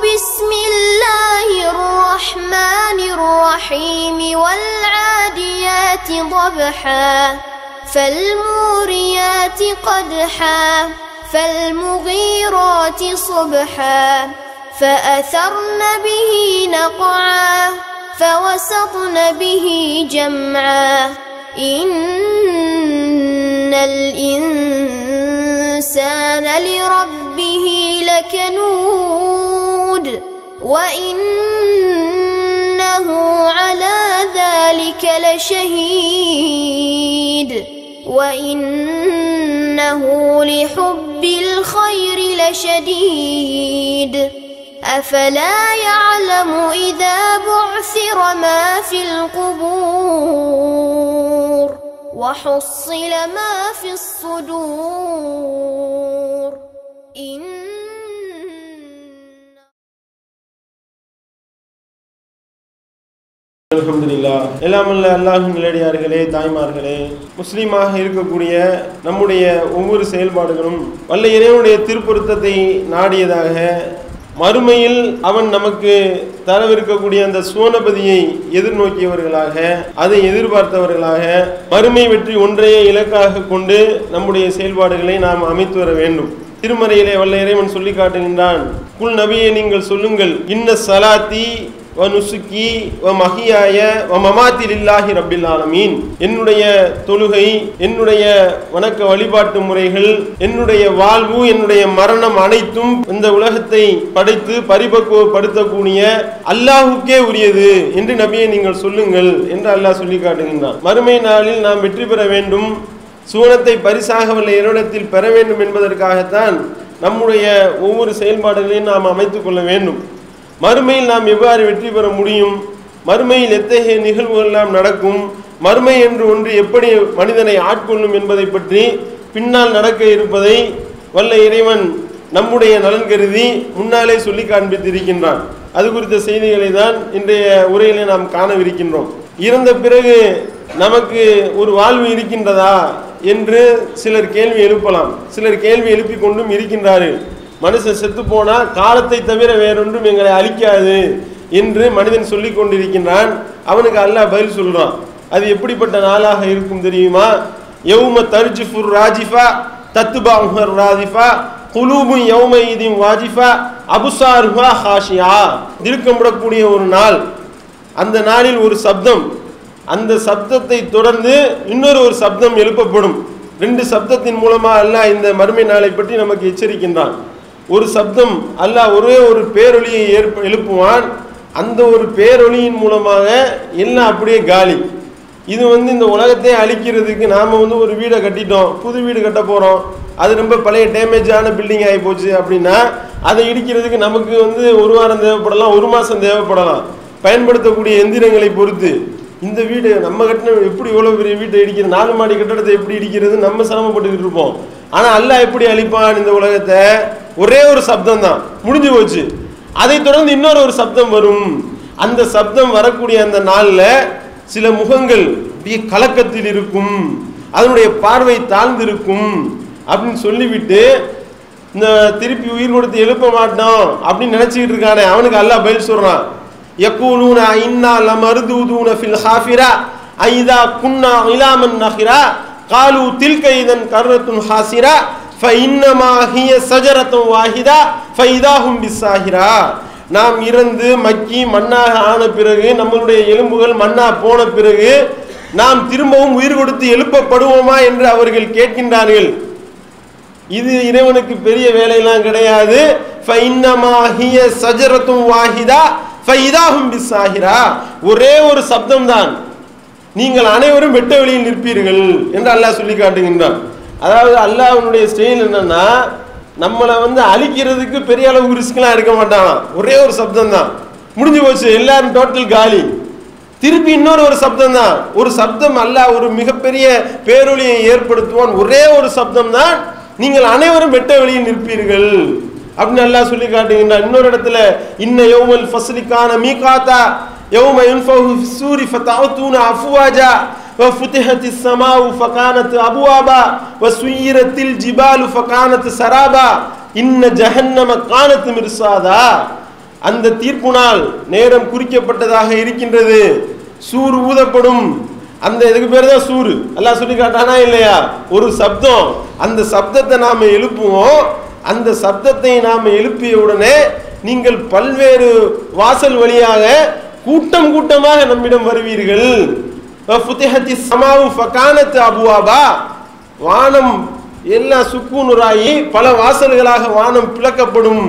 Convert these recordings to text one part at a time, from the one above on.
بسم الله الرحمن الرحيم والعاديات ضبحا فالموريات قدحا فالمغيرات صبحا فأثرن به نقعا فوسطن به جمعا إن الإنسان لربه لكنود وإنه على ذلك لشهيد وإنه لحب الخير لشديد أفلا يعلم إذا بعثر ما في القبور وحصل ما في الصدور إن அல்ஹம்துலில்லா எல்லாம் அல்ல அல்லாஹின் நிலடியார்களே தாய்மார்களே முஸ்லீமாக இருக்கக்கூடிய நம்முடைய ஒவ்வொரு செயல்பாடுகளும் வல்ல இறைவனுடைய திருப்பொருத்தத்தை நாடியதாக மறுமையில் அவன் நமக்கு தரவிருக்கக்கூடிய அந்த சுவனபதியை எதிர்நோக்கியவர்களாக அதை எதிர்பார்த்தவர்களாக மறுமை வெற்றி ஒன்றையே இலக்காக கொண்டு நம்முடைய செயல்பாடுகளை நாம் அமைத்து வர வேண்டும் திருமறையிலே வல்ல இறைவன் சொல்லி காட்டுகின்றான் குல் நபியை நீங்கள் சொல்லுங்கள் இன்ன சலாத்தி வ நுசுக்கி வ மஹியாய வ மமாத்தி லில்லாஹி ரப்பில் ஆலமீன் என்னுடைய தொழுகை என்னுடைய வணக்க வழிபாட்டு முறைகள் என்னுடைய வாழ்வு என்னுடைய மரணம் அனைத்தும் இந்த உலகத்தை படைத்து பரிபக்குவப்படுத்தக்கூடிய அல்லாஹுக்கே உரியது என்று நபியை நீங்கள் சொல்லுங்கள் என்று அல்லாஹ் சொல்லி காட்டுகின்றான் மறுமை நாளில் நாம் வெற்றி பெற வேண்டும் சுவனத்தை பரிசாக வல்ல இறைவனத்தில் பெற வேண்டும் என்பதற்காகத்தான் நம்முடைய ஒவ்வொரு செயல்பாடுகளையும் நாம் அமைத்துக் கொள்ள வேண்டும் மறுமையில் நாம் எவ்வாறு வெற்றி பெற முடியும் மறுமையில் எத்தகைய நிகழ்வுகள் எல்லாம் நடக்கும் மறுமை என்று ஒன்று எப்படி மனிதனை ஆட்கொள்ளும் என்பதை பற்றி பின்னால் நடக்க இருப்பதை வல்ல இறைவன் நம்முடைய நலன் கருதி முன்னாலே சொல்லி காண்பித்திருக்கின்றான் அது குறித்த செய்திகளை தான் இன்றைய உரையிலே நாம் காணவிருக்கின்றோம் இறந்த பிறகு நமக்கு ஒரு வாழ்வு இருக்கின்றதா என்று சிலர் கேள்வி எழுப்பலாம் சிலர் கேள்வி எழுப்பி கொண்டும் இருக்கின்றார்கள் மனுஷன் செத்து போனா காலத்தை தவிர வேறொன்றும் எங்களை அழிக்காது என்று மனிதன் சொல்லி கொண்டிருக்கின்றான் அவனுக்கு அல்லாஹ் பதில் சொல்றான் அது எப்படிப்பட்ட நாளாக இருக்கும் தெரியுமா யௌம தர்ஜிஃபுர் ராஜிஃபா தத்துபா ராஜிஃபா குலூபு யௌம இதின் வாஜிஃபா அபுசாருஹா ஹாஷியா திருக்கம்படக்கூடிய ஒரு நாள் அந்த நாளில் ஒரு சப்தம் அந்த சப்தத்தை தொடர்ந்து இன்னொரு ஒரு சப்தம் எழுப்பப்படும் ரெண்டு சப்தத்தின் மூலமா அல்லாஹ் இந்த மறுமை நாளை பற்றி நமக்கு எச்சரிக்கின்றான் ஒரு சப்தம் அல்லாஹ் ஒரே ஒரு பேரொலியை ஏற்ப எழுப்புவான் அந்த ஒரு பேரொலியின் மூலமாக எல்லாம் அப்படியே காலி இது வந்து இந்த உலகத்தையே அழிக்கிறதுக்கு நாம் வந்து ஒரு வீடை கட்டிட்டோம் புது வீடு கட்ட போகிறோம் அது ரொம்ப பழைய டேமேஜான பில்டிங் ஆகி போச்சு அப்படின்னா அதை இடிக்கிறதுக்கு நமக்கு வந்து ஒரு வாரம் தேவைப்படலாம் ஒரு மாதம் தேவைப்படலாம் பயன்படுத்தக்கூடிய எந்திரங்களை பொறுத்து இந்த வீடு நம்ம கட்டின எப்படி இவ்வளோ பெரிய வீட்டை இடிக்கிறது நாலு மாடி கட்டடத்தை எப்படி இடிக்கிறது நம்ம சிரமப்பட்டுக்கிட்டு இருப்போம் ஆனால் அல்லாஹ் எப்படி அழிப்பான் இந்த உலகத்தை ஒரே ஒரு சப்தம் தான் முடிஞ்சு போச்சு அதை தொடர்ந்து இன்னொரு ஒரு சப்தம் வரும் அந்த சப்தம் வரக்கூடிய அந்த நாளில் சில முகங்கள் அப்படியே கலக்கத்தில் இருக்கும் அதனுடைய பார்வை தாழ்ந்திருக்கும் அப்படின்னு சொல்லிவிட்டு இந்த திருப்பி உயிர் கொடுத்து எழுப்ப மாட்டோம் அப்படின்னு நினைச்சுக்கிட்டு இருக்கானே அவனுக்கு அல்லாஹ் பதில் சொல்றான் யக்கூலூன இன்னா லமர்தூதூன ஃபில் ஹாஃபிரா ஐதா குன்னா இலாமன் நஹிரா காலு தில்க இதன் கர்ரத்துன் ஹாசிரா ஃபஇன்னமா ஹிய சஜரத்துன் வாஹிதா ஃபைதாஹும் பிஸ்ஸாஹிரா நாம் இறந்து மக்கி மண்ணாக ஆன பிறகு நம்மளுடைய எலும்புகள் மண்ணா போன பிறகு நாம் திரும்பவும் உயிர் கொடுத்து எழுப்பப்படுவோமா என்று அவர்கள் கேட்கின்றார்கள் இது இறைவனுக்கு பெரிய வேலையெல்லாம் கிடையாது ஃபைன்னமா ஹிய சஜரத்தும் வாஹிதா ஃபைதாஹும் பிஸ்ஸாஹிரா ஒரே ஒரு சப்தம் தான் நீங்கள் அனைவரும் வெட்ட வெளியில் நிற்பீர்கள் என்று அல்லாஹ் சொல்லி காட்டுகின்றான் அதாவது அல்லாஹ்வுடைய ஸ்டைல் என்னன்னா நம்மளை வந்து அழிக்கிறதுக்கு பெரிய அளவு ரிஸ்க்லாம் எடுக்க மாட்டான் ஒரே ஒரு சப்தம் தான் முடிஞ்சு போச்சு எல்லாரும் டோட்டல் காலி திருப்பி இன்னொரு ஒரு சப்தம் தான் ஒரு சப்தம் அல்ல ஒரு மிகப்பெரிய பேரொழியை ஏற்படுத்துவான் ஒரே ஒரு சப்தம் தான் நீங்கள் அனைவரும் வெட்ட வெளியில் நிற்பீர்கள் அப்படின்னு அல்லாஹ் சொல்லி காட்டுகின்றான் இன்னொரு இடத்துல இன்ன யௌமல் ஃபஸ்லிக்கான மீகாத்தா யௌம யுன்ஃபஹு ஃபிஸ்ஸூரி ஃபதஅதூன அஃப்வாஜா وفتحت السماء فكانت أبوابا وسيرت الجبال فكانت سرابا إن جهنم كانت مرصادا அந்த தீர்ப்பு நாள் நேரம் குறிக்கப்பட்டதாக இருக்கின்றது சூர் ஊதப்படும் அந்த இதுக்கு பேர் தான் சூரு அல்லாஹ் சொல்லி காட்டானா இல்லையா ஒரு சப்தம் அந்த சப்தத்தை நாம எழுப்புவோம் அந்த சப்தத்தை நாம எழுப்பிய உடனே நீங்கள் பல்வேறு வாசல் வழியாக கூட்டம் கூட்டமாக நம்மிடம் வருவீர்கள் ஃபுத்திஹத்தி சமாவு ஃபகானத் அபுவாபா வானம் எல்லாம் சுக்குநுராயி பல வாசல்களாக வானம் பிளக்கப்படும்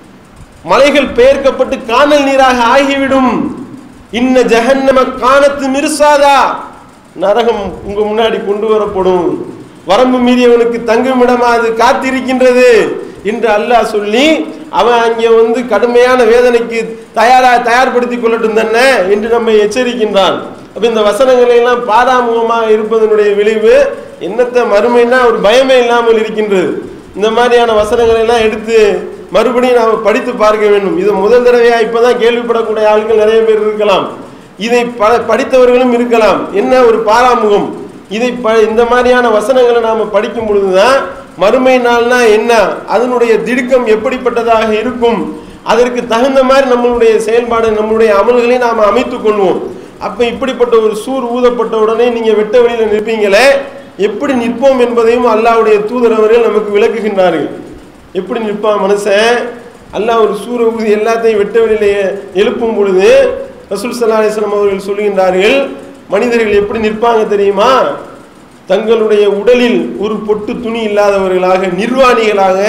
மலைகள் பெயர்க்கப்பட்டு காணல் நீராக ஆகிவிடும் இன்ன ஜஹன்னம காணத்து மிருசாதா நரகம் உங்க முன்னாடி கொண்டு வரப்படும் வரம்பு மீறியவனுக்கு தங்குமிடமா அது காத்திருக்கின்றது என்று அல்லாஹ் சொல்லி அவன் அங்கே வந்து கடுமையான வேதனைக்கு தயாரா தயார்படுத்தி கொள்ளட்டும் தானே என்று நம்மை எச்சரிக்கின்றான் அப்ப இந்த வசனங்களை எல்லாம் பாராமுகமாக இருப்பதனுடைய விளைவு என்னத்த மறுமைன்னா ஒரு பயமே இல்லாமல் இருக்கின்றது இந்த மாதிரியான வசனங்களை எல்லாம் எடுத்து மறுபடியும் நாம் படித்து பார்க்க வேண்டும் இது முதல் தடவையா இப்பதான் கேள்விப்படக்கூடிய ஆட்கள் நிறைய பேர் இருக்கலாம் இதை ப படித்தவர்களும் இருக்கலாம் என்ன ஒரு பாராமுகம் இதை ப இந்த மாதிரியான வசனங்களை நாம் படிக்கும் பொழுதுதான் மறுமை நாள்னா என்ன அதனுடைய திடுக்கம் எப்படிப்பட்டதாக இருக்கும் அதற்கு தகுந்த மாதிரி நம்மளுடைய செயல்பாடு நம்மளுடைய அமல்களை நாம் அமைத்துக் கொள்வோம் அப்ப இப்படிப்பட்ட ஒரு சூர் ஊதப்பட்ட உடனே நீங்க வெட்ட வழியில நிற்பீங்களே எப்படி நிற்போம் என்பதையும் அல்லாஹ்வுடைய தூதர் அவர்கள் நமக்கு விளக்குகின்றார்கள் எப்படி நிற்பான் மனுஷன் அல்லாஹ் ஒரு சூர ஊதி எல்லாத்தையும் வெட்ட வெளியில எழுப்பும் பொழுது ரசூல் சல்லா அலிஸ்லாம் அவர்கள் சொல்லுகின்றார்கள் மனிதர்கள் எப்படி நிற்பாங்க தெரியுமா தங்களுடைய உடலில் ஒரு பொட்டு துணி இல்லாதவர்களாக நிர்வாணிகளாக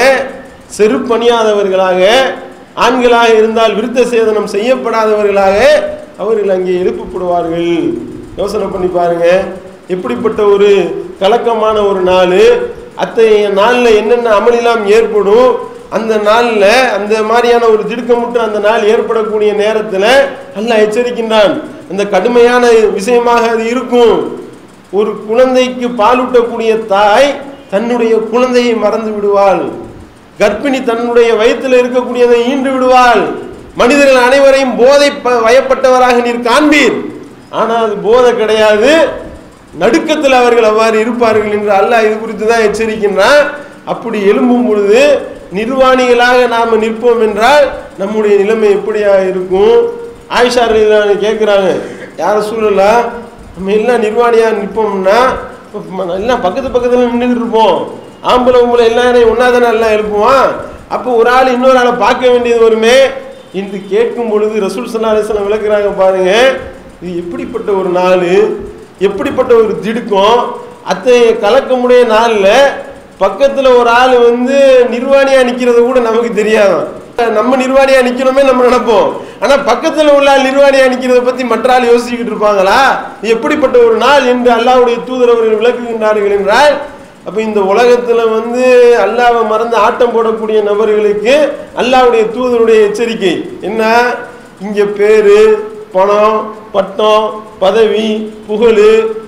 செருப்பணியாதவர்களாக ஆண்களாக இருந்தால் விருத்த சேதனம் செய்யப்படாதவர்களாக அவர்கள் அங்கே எழுப்பப்படுவார்கள் யோசனை பண்ணி பாருங்க எப்படிப்பட்ட ஒரு கலக்கமான ஒரு நாள் அத்தகைய நாளில் என்னென்ன அமளெல்லாம் ஏற்படும் அந்த நாளில் அந்த மாதிரியான ஒரு திடுக்கமுற்று அந்த நாள் ஏற்படக்கூடிய நேரத்தில் அல்லாஹ் எச்சரிக்கின்றான் அந்த கடுமையான விஷயமாக அது இருக்கும் ஒரு குழந்தைக்கு பாலூட்டக்கூடிய தாய் தன்னுடைய குழந்தையை மறந்து விடுவாள் கர்ப்பிணி தன்னுடைய வயிற்றில் இருக்கக்கூடியதை ஈண்டு விடுவாள் மனிதர்கள் அனைவரையும் போதை ப- வயப்பட்டவராக நீர் காண்பீர் ஆனால் அது போதை கிடையாது நடுக்கத்தில் அவர்கள் அவ்வாறு இருப்பார்கள் என்று அல்லாஹ் இது குறித்து தான் எச்சரிக்கின்றான் அப்படி எழும்பும் பொழுது நிர்வாணிகளாக நாம் நிற்போம் என்றால் நம்முடைய நிலைமை எப்படியா இருக்கும் ஆயிஷா ரலியல்லாஹு கேட்குறாங்க யார சூழலா நம்ம எல்லாம் நிர்வாணியாக நிற்போம்னா இப்ப எல்லாம் பக்கத்து பக்கத்தில் நின்றுட்டு இருப்போம் ஆம்பளை உம்பளை எல்லாரையும் ஒன்றா தானே எல்லாம் எழுப்புவான் அப்போ ஒரு ஆள் இன்னொரு ஆளை பார்க்க வேண்டியது வருமே என்று கேட்கும் பொழுது ரசூல் சல்லா அலிஸ்லாம் விளக்குறாங்க பாருங்க இது எப்படிப்பட்ட ஒரு நாள் எப்படிப்பட்ட ஒரு திடுக்கம் அத்தகைய கலக்கமுடைய நாளில் பக்கத்தில் ஒரு ஆள் வந்து நிர்வாணியாக நிற்கிறது கூட நமக்கு தெரியாதான் நம்ம நிர்வாணியாக நிற்கணுமே நம்ம நினைப்போம் ஆனால் பக்கத்தில் உள்ள ஆள் நிர்வாணியாக நிற்கிறத பற்றி மற்ற ஆள் யோசிச்சுக்கிட்டு இருப்பாங்களா இது எப்படிப்பட்ட ஒரு நாள் என்று அல்லாஹ்வுடைய தூதர் அவர்கள் விளக்குகின்றார்கள் என்றால் அப்போ இந்த உலகத்தில் வந்து அல்லாவை மறந்து ஆட்டம் போடக்கூடிய நபர்களுக்கு அல்லாஹ்வுடைய தூதருடைய எச்சரிக்கை என்ன இங்கே பேர் பணம் பட்டம் பதவி புகழ்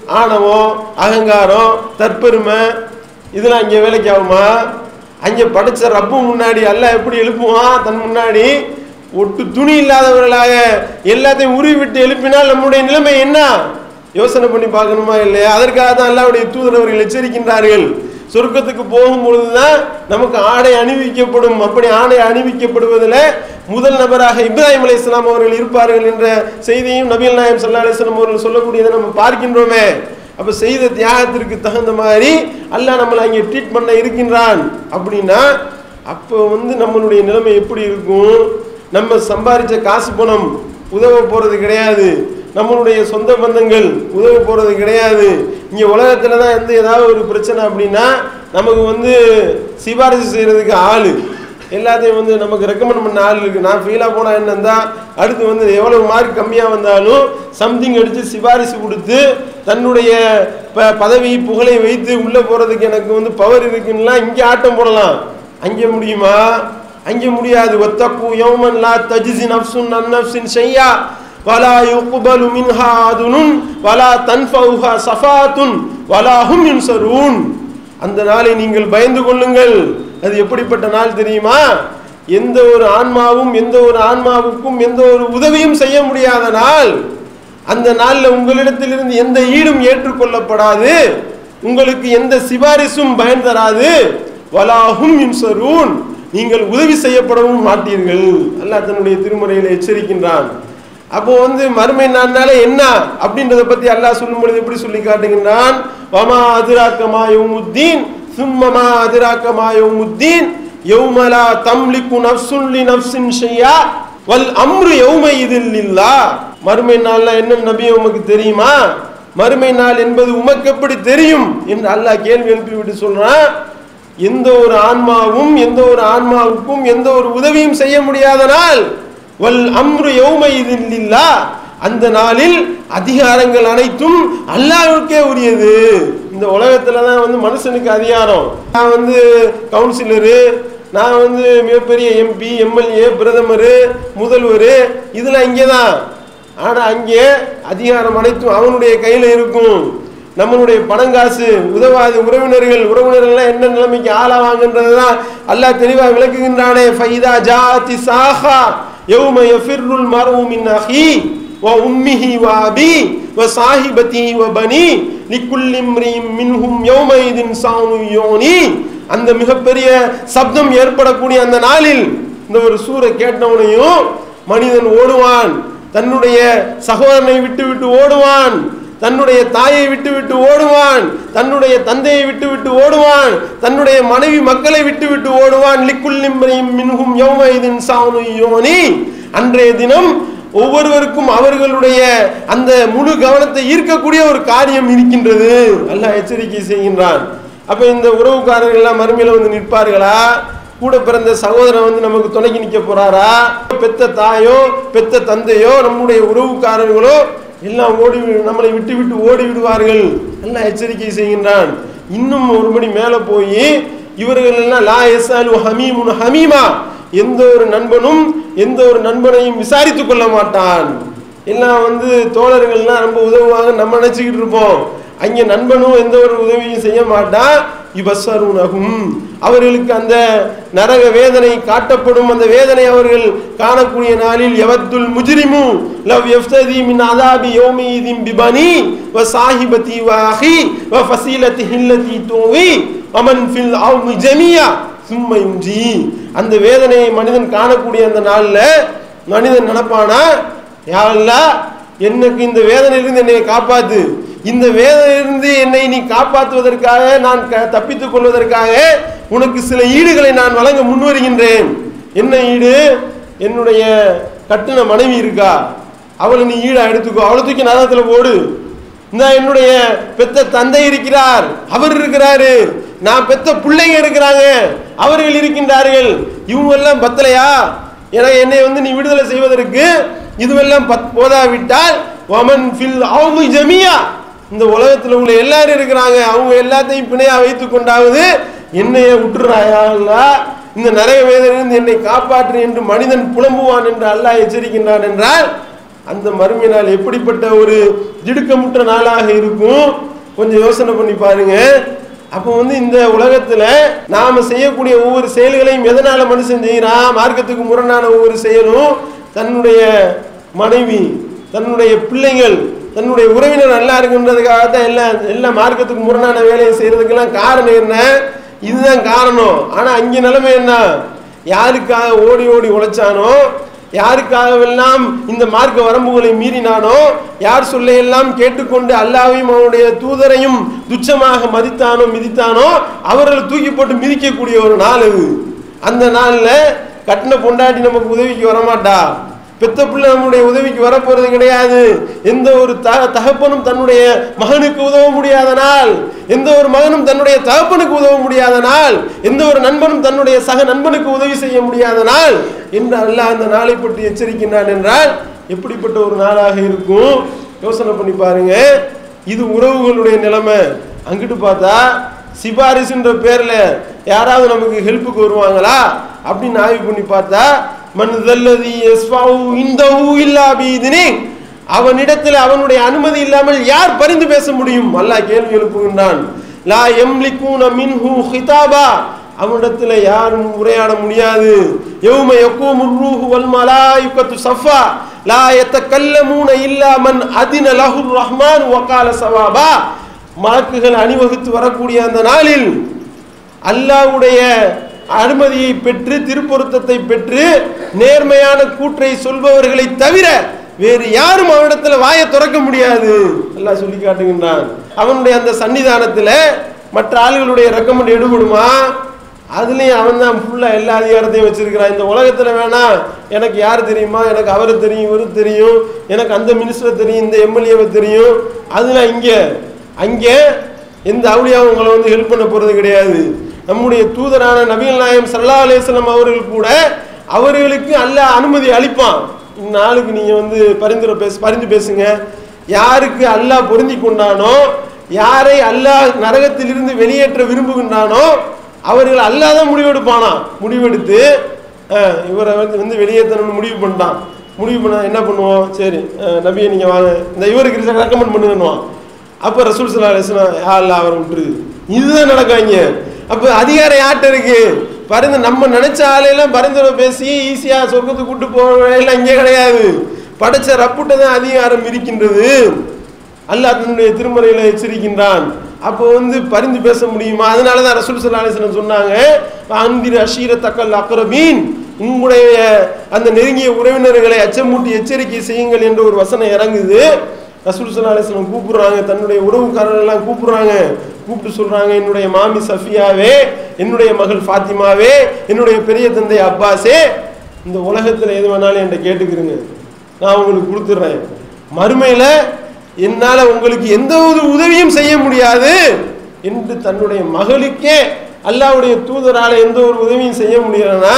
ஆணவம் அகங்காரம் தற்பெருமை இதெல்லாம் இங்கே வேலைக்கு ஆகுமா அங்கே படைச்ச ரப்பு முன்னாடி அல்லாஹ் எப்படி எழுப்புவான் தன் முன்னாடி ஒட்டு துணி இல்லாதவர்களாக எல்லாத்தையும் உருவி விட்டு எழுப்பினால் நம்முடைய நிலைமை என்ன யோசனை பண்ணி பார்க்கணுமா இல்லையா அதற்காக தான் அல்லாவுடைய தூதர் அவர்கள் எச்சரிக்கின்றார்கள் சொர்க்கத்துக்கு போகும்பொழுது தான் நமக்கு ஆடை அணிவிக்கப்படும் அப்படி ஆடை அணிவிக்கப்படுவதில் முதல் நபராக இப்ராஹிம் அலை இஸ்லாம் அவர்கள் இருப்பார்கள் என்ற செய்தியும் நபீல் நாயம் சல்லா அலிஸ்லாம் அவர்கள் சொல்லக்கூடியதை நம்ம பார்க்கின்றோமே அப்ப செய்த தியாகத்திற்கு தகுந்த மாதிரி அல்லாஹ் நம்மளை அங்கே ட்ரீட் பண்ண இருக்கின்றான் அப்படின்னா அப்போ வந்து நம்மளுடைய நிலைமை எப்படி இருக்கும் நம்ம சம்பாதிச்ச காசு பணம் உதவ போறது கிடையாது நம்மளுடைய சொந்த பந்தங்கள் உதவ போறது கிடையாது இங்க உலகத்துல தான் எந்த ஏதாவது ஒரு பிரச்சனை அப்படின்னா நமக்கு வந்து சிபாரிசு செய்யறதுக்கு ஆளு எல்லாத்தையும் வந்து நமக்கு ரெக்கமெண்ட் பண்ண ஆள் இருக்கு நான் ஃபெயிலாக போனால் என்ன இருந்தா அடுத்து வந்து எவ்வளவு மார்க் கம்மியாக வந்தாலும் சம்திங் அடித்து சிபாரிசு கொடுத்து தன்னுடைய ப பதவி புகழை வைத்து உள்ளே போகிறதுக்கு எனக்கு வந்து பவர் இருக்குன்னா இங்கே ஆட்டம் போடலாம் அங்கே முடியுமா அங்கே முடியாது ஒத்தக்கு யௌமன் லா தஜிசி நஃப்சுன் அன் நஃப்சின் ஷையா வலா யுக்பலு மின்ஹா அதுனுன் வலா தன்ஃபவுஹா சஃபாத்துன் வலா ஹும் யுன்சரூன் அந்த நாளை நீங்கள் பயந்து கொள்ளுங்கள் அது எப்படிப்பட்ட நாள் தெரியுமா எந்த ஒரு ஆன்மாவும் எந்த ஒரு ஆன்மாவுக்கும் எந்த ஒரு உதவியும் செய்ய முடியாத நாள் அந்த நாளில் உங்களிடத்திலிருந்து எந்த ஈடும் ஏற்றுக்கொள்ளப்படாது உங்களுக்கு எந்த சிபாரிசும் பயன் தராது வலாஹும் இன்சரூன் நீங்கள் உதவி செய்யப்படவும் மாட்டீர்கள் அல்லாஹ் தன்னுடைய திருமுறையில் எச்சரிக்கின்றான் அப்போ வந்து மறுமை நாள்னால என்ன அப்படின்றத பத்தி அல்லாஹ் சொல்லும் பொழுது எப்படி சொல்லி காட்டுகின்றான் வமா அதிராக்கமா யௌமுத்தீன் சும்மமா அதிராக்கமா யௌமுத்தீன் யௌமலா தம்லிக்கு நஃப்சுன் லி நஃப்சின் ஷையா வல் அம்ரு யௌமை இதில் இல்லா மறுமை நாள்ல என்ன நபி உமக்கு தெரியுமா மறுமை நாள் என்பது உமக்கு எப்படி தெரியும் என்று அல்லாஹ் கேள்வி எழுப்பி விட்டு சொல்றான் எந்த ஒரு ஆன்மாவும் எந்த ஒரு ஆன்மாவுக்கும் எந்த ஒரு உதவியும் செய்ய முடியாத நாள் வல் அம்ரு யௌமை இதில் இல்லா அந்த நாளில் அதிகாரங்கள் அனைத்தும் அல்லாஹ்வுக்கே உரியது இந்த உலகத்துல தான் வந்து மனுஷனுக்கு அதிகாரம் நான் வந்து கவுன்சிலரு நான் வந்து மிகப்பெரிய எம்பி எம்எல்ஏ பிரதமர் முதல்வர் இதெல்லாம் இங்கே தான் ஆனால் அங்கே அதிகாரம் அனைத்தும் அவனுடைய கையில் இருக்கும் நம்மளுடைய பணங்காசு உதவாது உறவினர்கள் உறவினர்கள்லாம் என்ன நிலைமைக்கு ஆளாவாங்கன்றது தான் அல்லாஹ் தெளிவாக விளக்குகின்றானே ஃபைதா ஜாதி சாஹா யௌம யஃபிர்ருல் மர்உ மின் அஹி வ உம்மிஹி வ அபி வ சாஹிபதிஹி வ பனி லிக்குல்லி இம்ரியின் மின்ஹும் யௌமைதின் சாமு யோனி அந்த மிகப்பெரிய சப்தம் ஏற்படக்கூடிய அந்த நாளில் இந்த ஒரு சூரை கேட்டவனையும் மனிதன் ஓடுவான் தன்னுடைய சகோதரனை விட்டு விட்டு ஓடுவான் தன்னுடைய தாயை விட்டு விட்டு ஓடுவான் தன்னுடைய தந்தையை விட்டு விட்டு ஓடுவான் தன்னுடைய மனைவி மக்களை விட்டு விட்டு ஓடுவான் லிக்குல்லிம்ரையும் மின்ஹும் யௌமைதின் சானு யோனி அன்றைய தினம் ஒவ்வொருவருக்கும் அவர்களுடைய அந்த முழு கவனத்தை ஈர்க்கக்கூடிய ஒரு காரியம் இருக்கின்றது அல்லாஹ் எச்சரிக்கை செய்கின்றான் அப்ப இந்த உறவுக்காரர்கள் எல்லாம் மறுமையில வந்து நிற்பார்களா கூட பிறந்த சகோதரன் வந்து நமக்கு துணைக்கு நிக்க போறாரா பெத்த தாயோ பெத்த தந்தையோ நம்முடைய உறவுக்காரர்களோ எல்லாம் ஓடி வி- நம்மளை விட்டு விட்டு ஓடி விடுவார்கள் எல்லாம் எச்சரிக்கை செய்கின்றான் இன்னும் ஒருபடி மேல போய் இவர்கள் எல்லாம் லா எஸ்அலு ஹமீமுன் ஹமீமா எந்த ஒரு நண்பனும் எந்த ஒரு நண்பனையும் விசாரித்துக் கொள்ள மாட்டான் எல்லாம் வந்து தோழர்கள்லாம் ரொம்ப உதவுவாங்க நம்ம நினைச்சுக்கிட்டு இருப்போம் அங்கே நண்பனும் எந்த ஒரு உதவியும் செய்ய மாட்டான் இபசருனகும் அவர்களுக்கு அந்த நரக வேதனை காட்டப்படும் அந்த வேதனை அவர்கள் காணக்கூடிய நாளில் எவத்துல் முஜ்ரிமு லவ் யஃப்ததி மின் அதாபி யௌமியிதின் பிபனி வ சாஹிபதி வ அஹி வ ஃபசீலதி ஹில்லதி தூவி அமன் ஃபில் அவ்மி ஜமியா சும்மா யுஞ்சி அந்த வேதனையை மனிதன் காணக்கூடிய அந்த நாள்ல மனிதன் நினைப்பானா யா அல்லாஹ் எனக்கு இந்த வேதனையிலிருந்து என்னை காப்பாத்து இந்த வேதனையிலிருந்து என்னை நீ காப்பாற்றுவதற்காக நான் க- தப்பித்துக் கொள்வதற்காக உனக்கு சில ஈடுகளை நான் வழங்க முன்வருகின்றேன் என்ன ஈடு என்னுடைய கட்டுன மனைவி இருக்கா அவளை நீ ஈடா எடுத்துக்கோ அவளை தூக்கி நரகத்துல போடு இந்த என்னுடைய பெத்த தந்தை இருக்கிறார் அவர் இருக்கிறாரு நான் பெத்த பிள்ளைங்க இருக்கிறாங்க அவர்கள் இருக்கின்றார்கள் இவங்க எல்லாம் பத்தலையா என என்னை வந்து நீ விடுதலை செய்வதற்கு இதுவெல்லாம் பத் போதாவிட்டால் வமன் ஃபில் அவங்க ஜமியா இந்த உலகத்தில் உள்ள எல்லாரும் இருக்கிறாங்க அவங்க எல்லாத்தையும் பிணையா வைத்துக் கொண்டாவது என்னைய விட்டுறாயா அல்லாஹ் இந்த நரக வேதனையிலிருந்து என்னை காப்பாற்று என்று மனிதன் புலம்புவான் என்று அல்லாஹ் எச்சரிக்கின்றான் என்றால் அந்த மறுமை நாள் எப்படிப்பட்ட ஒரு திடுக்கமுற்ற நாளாக இருக்கும் கொஞ்சம் யோசனை பண்ணி பாருங்க அப்போ வந்து இந்த உலகத்துல நாம செய்யக்கூடிய ஒவ்வொரு செயல்களையும் எதனால மனுஷன் செய்யறான் மார்க்கத்துக்கு முரணான ஒவ்வொரு செயலும் தன்னுடைய மனைவி தன்னுடைய பிள்ளைகள் தன்னுடைய உறவினர் நல்லா இருக்குன்றதுக்காக தான் எல்லாம் எல்லாம் மார்க்கத்துக்கு முரணான வேலையை செய்யறதுக்கெல்லாம் காரணம் என்ன இதுதான் காரணம் ஆனா அங்க நிலைமை என்ன யாருக்காக ஓடி ஓடி உழைச்சானோ யாருக்காகவெல்லாம் இந்த மார்க்க வரம்புகளை மீறினானோ யார் சொல்லையெல்லாம் கேட்டுக்கொண்டு அல்லாவையும் அவனுடைய தூதரையும் துச்சமாக மதித்தானோ மிதித்தானோ அவர்களை தூக்கி போட்டு மிதிக்கக்கூடிய ஒரு நாள் இது அந்த நாள்ல கட்டின பொண்டாட்டி நமக்கு உதவிக்கு வரமாட்டா பெத்த பிள்ளை நம்முடைய உதவிக்கு வரப்போறது கிடையாது எந்த ஒரு த தகப்பனும் தன்னுடைய மகனுக்கு உதவ முடியாத நாள் எந்த ஒரு மகனும் தன்னுடைய தகப்பனுக்கு உதவ முடியாத நாள் எந்த ஒரு நண்பனும் தன்னுடைய சக நண்பனுக்கு உதவி செய்ய முடியாத நாள் என்று அல்லாஹ் அந்த நாளை பற்றி எச்சரிக்கின்றான் என்றால் எப்படிப்பட்ட ஒரு நாளாக இருக்கும் யோசனை பண்ணி பாருங்க இது உறவுகளுடைய நிலைமை அங்கிட்டு பார்த்தா சிபாரிசுன்ற பேர்ல யாராவது நமக்கு ஹெல்ப்புக்கு வருவாங்களா அப்படின்னு ஆய்வு பண்ணி பார்த்தா மன் தல்லதி யஸ்ஃபவு இந்தஹு இல்லா பீதினி அவனிடத்தில் அவனுடைய அனுமதி இல்லாமல் யார் பரிந்து பேச முடியும் அல்லாஹ் கேள்வி எழுப்புகின்றான் லா எம்லிகூன மின்ஹு ஹிதாபா அவனிடத்தில் யாரும் உரையாட முடியாது யௌம யக்கூமு ரூஹு வல் மலாயிகத்து சஃபா லா யத்தகல்லமூன இல்லா மன் அதின லஹுர் ரஹ்மான் வகால சவாபா மலக்குகள் அணிவகுத்து வரக்கூடிய அந்த நாளில் அல்லாஹ்வுடைய அனுமதியை பெற்று திருப்பொருத்தத்தை பெற்று நேர்மையான கூற்றை சொல்பவர்களை தவிர வேறு யாரும் அவனிடத்துல வாயை திறக்க முடியாது அல்லாஹ் சொல்லி காட்டுகின்றான் அவனுடைய அந்த சன்னிதானத்துல மற்ற ஆளுகளுடைய ரெக்கமெண்ட் எடுபடுமா அதுலயும் அவன் தான் ஃபுல்லா எல்லா அதிகாரத்தையும் வச்சிருக்கிறான் இந்த உலகத்துல வேணா எனக்கு யார் தெரியுமா எனக்கு அவரை தெரியும் இவரு தெரியும் எனக்கு அந்த மினிஸ்டர் தெரியும் இந்த எம்எல்ஏவை தெரியும் அதெல்லாம் இங்க அங்கே எந்த அவுளியாவும் உங்களை வந்து ஹெல்ப் பண்ண போறது கிடையாது நம்முடைய தூதரான நபிகள் நாயம் சல்லா அலிஸ்லாம் அவர்கள் கூட அவர்களுக்கு அல்லாஹ் அனுமதி அளிப்பான் இந்நாளுக்கு நீங்க வந்து பரிந்துரை பேச பரிந்து பேசுங்க யாருக்கு அல்லாஹ் பொருந்தி கொண்டானோ யாரை அல்லாஹ் நரகத்திலிருந்து வெளியேற்ற விரும்புகின்றானோ அவர்கள் அல்லாஹ் தான் முடிவெடுப்பானா முடிவெடுத்து அஹ், இவரை வந்து வந்து வெளியேற்றணும்னு முடிவு பண்ணிட்டான் முடிவு பண்ண என்ன பண்ணுவோம் சரி அஹ், நபியை நீங்க வாங்க இந்த இவருக்கு ரெக்கமெண்ட் பண்ணுங்கன்னுவான் அப்ப ரசூல் சல்லா அலிஸ்லாம் யா அல்லாஹ் அவரை விட்டுரு இதுதான் நடக்காங்க அப்ப அதிகாரம் யார்கிட்ட இருக்கு பரிந்து நம்ம நினைச்ச ஆளையெல்லாம் பரிந்துரை பேசி ஈஸியா சொர்க்கத்துக்கு கூட்டு போக எல்லாம் இங்கே கிடையாது படைச்ச ரப்புட்ட தான் அதிகாரம் இருக்கின்றது அல்லாஹ் தன்னுடைய திருமறையில எச்சரிக்கின்றான் அப்போ வந்து பரிந்து பேச முடியுமா அதனால தான் ரசூல் சல்லா அலிஸ்லாம் சொன்னாங்க அந்திர அஷீர தக்கல் அக்ரபீன் உங்களுடைய அந்த நெருங்கிய உறவினர்களை அச்சமூட்டி எச்சரிக்கை செய்யுங்கள் என்ற ஒரு வசனம் இறங்குது ரசூல் சல்லா அலிஸ்லாம் கூப்பிடுறாங்க தன்னுடைய உறவுக்காரர்கள் எல்லாம் கூப்பிடுறாங்க கூப்பிட்டு சொல்றாங்க என்னுடைய மாமி சஃபியாவே என்னுடைய மகள் ஃபாத்திமாவே என்னுடைய பெரிய தந்தை அப்பாஸே இந்த உலகத்துல எது வேணாலும் என்கிட்ட கேட்டுக்கிறீங்க நான் உங்களுக்கு கொடுத்துட்றேன் மறுமையில என்னால உங்களுக்கு எந்த ஒரு உதவியும் செய்ய முடியாது என்று தன்னுடைய மகளுக்கே அல்லாஹ்வுடைய தூதரால எந்த ஒரு உதவியும் செய்ய முடியலன்னா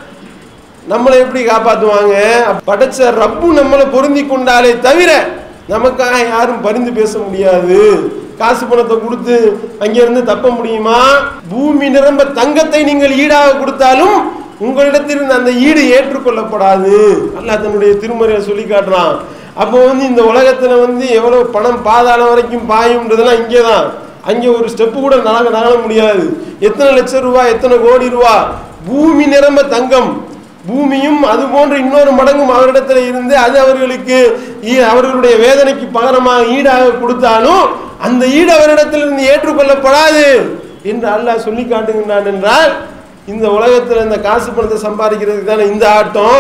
நம்மளை எப்படி காப்பாத்துவாங்க படைச்ச ரப்பு நம்மளை பொருந்தி கொண்டாலே தவிர நமக்காக யாரும் பரிந்து பேச முடியாது காசு பணத்தை கொடுத்து அங்கிருந்து தப்ப முடியுமா பூமி நிரம்ப தங்கத்தை நீங்கள் ஈடாக கொடுத்தாலும் உங்களிடத்திலிருந்து அந்த ஈடு ஏற்றுக்கொள்ளப்படாது அல்லாஹ் தன்னுடைய திருமறையை சொல்லி காட்டுறான் அப்போ வந்து இந்த உலகத்துல வந்து எவ்வளவு பணம் பாதாளம் வரைக்கும் பாயும்ன்றதெல்லாம் இங்கே தான் அங்கே ஒரு ஸ்டெப்பு கூட நகல நகல முடியாது எத்தனை லட்சம் ரூபா எத்தனை கோடி ரூபா பூமி நிரம்ப தங்கம் பூமியும் அது போன்ற இன்னொரு மடங்கும் அவரிடத்துல இருந்து அது அவர்களுக்கு ஈ- அவர்களுடைய வேதனைக்கு பகரமாக ஈடாக கொடுத்தாலும் அந்த ஈடு அவரிடத்திலிருந்து ஏற்றுக்கொள்ளப்படாது என்று அல்லாஹ் சொல்லி காட்டுகின்றான் என்றால் இந்த உலகத்துல இந்த காசு பணத்தை சம்பாதிக்கிறதுக்கு தானே இந்த ஆட்டம்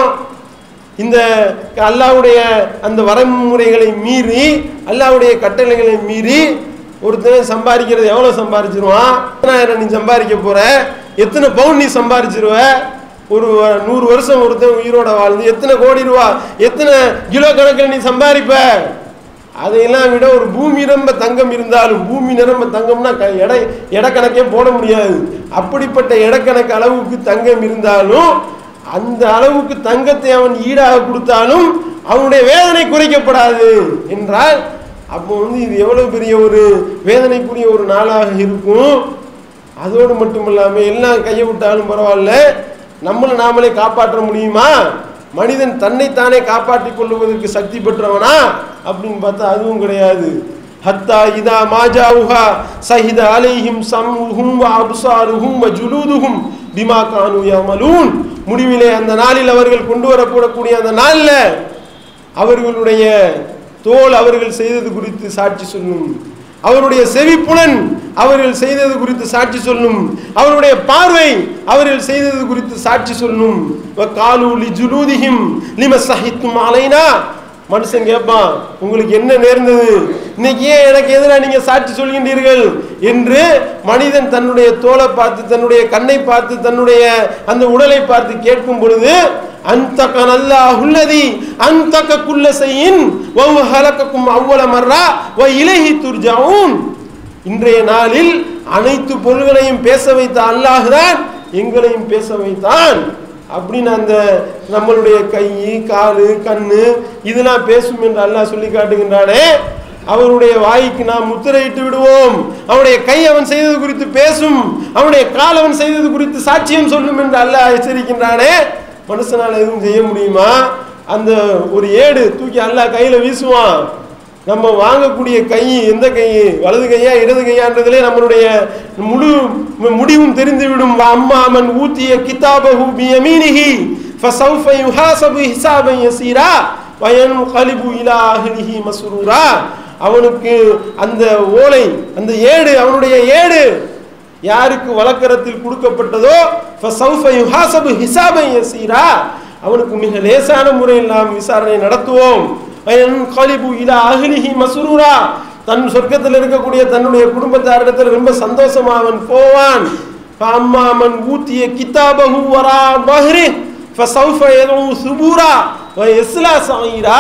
இந்த அல்லாஹ்வுடைய அந்த வரமுறைகளை மீறி அல்லாஹ்வுடைய கட்டளைகளை மீறி ஒருத்தன் சம்பாதிக்கிறது எவ்வளவு சம்பாதிச்சிருவான் எத்தனாயிரம் நீ சம்பாதிக்க போற எத்தனை பவுன் நீ சம்பாதிச்சிருவ ஒரு வ- நூறு வருஷம் ஒருத்தன் உயிரோட வாழ்ந்து எத்தனை கோடி ரூபா எத்தனை கிலோ கணக்கில் நீ சம்பாதிப்ப அதையெல்லாம் விட ஒரு பூமி நிரம்ப தங்கம் இருந்தாலும் பூமி நிரம்ப தங்கம்னா க- எடை எடக்கணக்கே போட முடியாது அப்படிப்பட்ட எடக்கணக்கு அளவுக்கு தங்கம் இருந்தாலும் அந்த அளவுக்கு தங்கத்தை அவன் ஈடாக கொடுத்தாலும் அவனுடைய வேதனை குறைக்கப்படாது என்றால் அப்போ வந்து இது எவ்வளவு பெரிய ஒரு வேதனைக்குரிய ஒரு நாளாக இருக்கும் அதோடு மட்டும் இல்லாம எல்லாம் கையை விட்டாலும் பரவாயில்ல நம்மளை நாமளே காப்பாற்ற முடியுமா மனிதன் தன்னைத்தானே காப்பாற்றிக் கொள்வதற்கு சக்தி பெற்றவனா அப்படின்னு பார்த்தா அதுவும் கிடையாது ஹத்தா இதா மாஜாவுஹா சஹித அலைஹிம் சம்ஹும் வ அப்சாருஹும் வ ஜுலூதுஹும் பிமா கானு யமலூன் முடிவிலே அந்த நாளில் அவர்கள் கொண்டு வரப்படக்கூடிய அந்த நாள்ல அவர்களுடைய தோல் அவர்கள் செய்தது குறித்து சாட்சி சொல்லும் அவருடைய செவிப்புலன் அவர்கள் செய்தது குறித்து சாட்சி சொல்லும் அவருடைய பார்வை அவர்கள் செய்தது குறித்து சாட்சி சொல்லும் காலு லி ஜுலூதிஹிம் லிம சஹித்தும் அலைனா மனுஷன் கேட்பான் உங்களுக்கு என்ன நேர்ந்தது இன்னைக்கு ஏன் எனக்கு எதிராக நீங்க சாட்சி சொல்கின்றீர்கள் என்று மனிதன் தன்னுடைய தோலை பார்த்து தன்னுடைய கண்ணை பார்த்து தன்னுடைய அந்த உடலை பார்த்து கேட்கும் பொழுது அந்தக நல்லாஹுல்லதி அந்தக குல்ல செய்யின் வஹு ஹலக்கக்கும் அவ்வள மர்ரா வ இலைஹி துர்ஜாவும் இன்றைய நாளில் அனைத்து பொருள்களையும் பேச வைத்த அல்லாஹ் தான் எங்களையும் பேச வைத்தான் அப்படின்னு அந்த நம்மளுடைய கை காலு கண்ணு இதெல்லாம் பேசும் என்று அல்லாஹ் சொல்லி காட்டுகின்றானே அவருடைய வாய்க்கு நாம் முத்திரையிட்டு விடுவோம் அவனுடைய கை அவன் செய்தது குறித்து பேசும் அவனுடைய கால் அவன் செய்தது குறித்து சாட்சியம் சொல்லும் என்று அல்லாஹ் எச்சரிக்கின்றானே மனுஷனால எதுவும் செய்ய முடியுமா அந்த ஒரு ஏடு தூக்கி அல்லாஹ் கையில வீசுவான் நம்ம வாங்கக்கூடிய கை எந்த கை வலது கையா இடது கையான்றதுலே நம்மளுடைய முழு முடிவும் தெரிந்துவிடும் அம்மா அம்மன் ஊத்திய கிதாபஹு பியமீனிஹி ஃபஸௌஃப யுஹாசபு ஹிசாபன் யஸீரா வயன்கலிபு இலா அஹ்லிஹி மஸ்ரூரா அவனுக்கு அந்த ஓலை அந்த ஏடு அவனுடைய ஏடு யாருக்கு வழக்கரத்தில் கொடுக்கப்பட்டதோ ஃபசௌஃப யுஹாசபு ஹிசாபன் யசீரா அவனுக்கு மிக லேசான முறையில் நாம் விசாரணை நடத்துவோம் கலிபு இலா அஹ்லிஹி மஸ்ரூரா தன் சொர்க்கத்தில் இருக்கக்கூடிய தன்னுடைய குடும்பத்தாரிடத்தில் ரொம்ப சந்தோஷமா அவன் போவான் فأما من أوتي كتابه وراء ظهره فسوف يدعو ثبورا ويصلى سعيرا